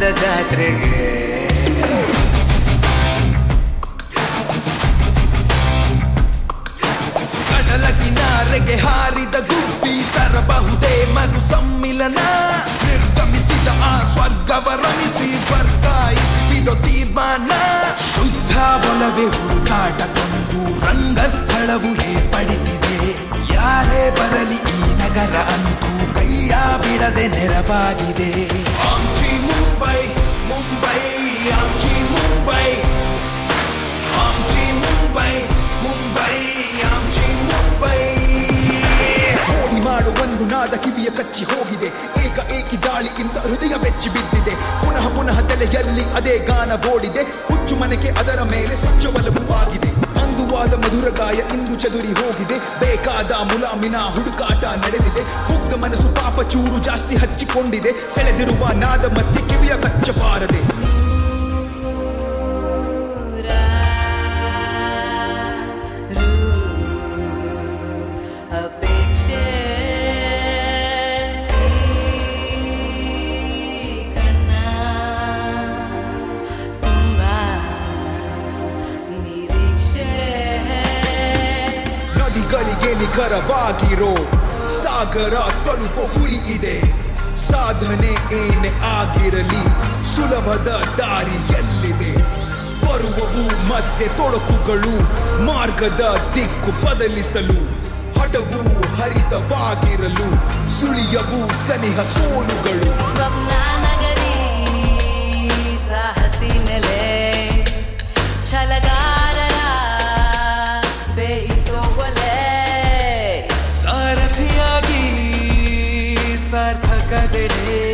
ಜಾತ್ರೆಗೆ ಕಡಲ ಕಿನಾರೆಗೆ ಹಾರಿದ ಗುಬ್ಬಿ ತರಬಹುದೇ ಮರು ಸಮ್ಮಿಲನ ನಿರ್ಗಮಿಸಿದ ಆ ಸ್ವರ್ಗವ ರಮಿಸಿ ವರ್ಗಾಯಿಸಿ ಬಿಡೋ ತೀರ್ಮಾನ ಶುದ್ಧ ಒಲವೇ ಹುಡುಕಾಟ ತಂದು ರಂಗಸ್ಥಳವು ಏರ್ಪಡಿಸಿದೆ ಯಾರೇ ಬರಲಿ ಈ ನಗರ ಅಂತೂ ಕೈಯ ಬಿಡದೆ ನೆರವಾಗಿದೆ ಆಮ್ಚಿ ಮುಂಬೈ ಮುಂಬೈ ಆಮ್ಚಿ ಮುಂಬೈ ಆಮ್ಚಿ ಮುಂಬೈ ಮುಂಬೈ ಆಮ್ಚಿ ಮುಂಬೈ ಕೋಡಿ ಮಾಡು ಒಂದು ನಾದ ಕಿವಿಯ ಕಚ್ಚಿ ಹೋಗಿದೆ ಏಕ ಏಕಿ ದಾಳಿಯಿಂದ ಹೃದಯ ಬೆಚ್ಚಿ ಬಿದ್ದಿದೆ ಪುನಃ ಪುನಃ ತಲೆಯಲ್ಲಿ ಅದೇ ಗಾನ ಬೋಡಿದೆ ಹುಚ್ಚು ಮನೆಗೆ ಅದರ ಮೇಲೆ ಸ್ವಚ್ಛ ಒಲವು ಆಗಿದೆ ಅಂದುವಾದ ಮಧುರ ಗಾಯ ಇಂದು ಚದುರಿ ಹೋಗಿದೆ ಬೇಕಾದ ಮುಲಾಮಿನ ಹುಡುಕಾಟ ನಡೆದಿದೆ ಮುಗ್ಧ ಮನಸ್ಸು ಪಾಪ ಚೂರು ಜಾಸ್ತಿ ಹಚ್ಚಿಕೊಂಡಿದೆ ಸೆಳೆದಿರುವ ನಾದ ಮಧ್ಯೆ ಕಿವಿಯ ಕಚ್ಚಬಾರದೆ ಅಪೇಕ್ಷೆ ಕಣ್ಣ ತುಂಬ ನಿರೀಕ್ಷೆ ನದಿಗಳಿಗೆ ನಿಖರವಾಗಿರೋ ಸಾಗರ ತಲುಪೋ ಗುರಿ ಇದೆ ಸಾಧನೆ ಏನೇ ಆಗಿರಲಿ ಸುಲಭದ ದಾರಿ ಎಲ್ಲಿದೆ ಬರುವವು ಮತ್ತೆ ತೊಡಕುಗಳು ಮಾರ್ಗದ ದಿಕ್ಕು ಬದಲಿಸಲು ಹಠವು ಹರಿತವಾಗಿರಲು ಸುಳಿಯವು ಸನಿಹ ಸೋಲುಗಳು ಸ್ವಪ್ನ ನಗರಿ ಸಾಹಸಿ ನೆಲೆ ಛಲಗಾರರ ಬೇಯಿಸೋ ಒಲೆ ಸಾರಥಿಯಾಗಿ ಸಾರ್ಥಕದೆಡೆ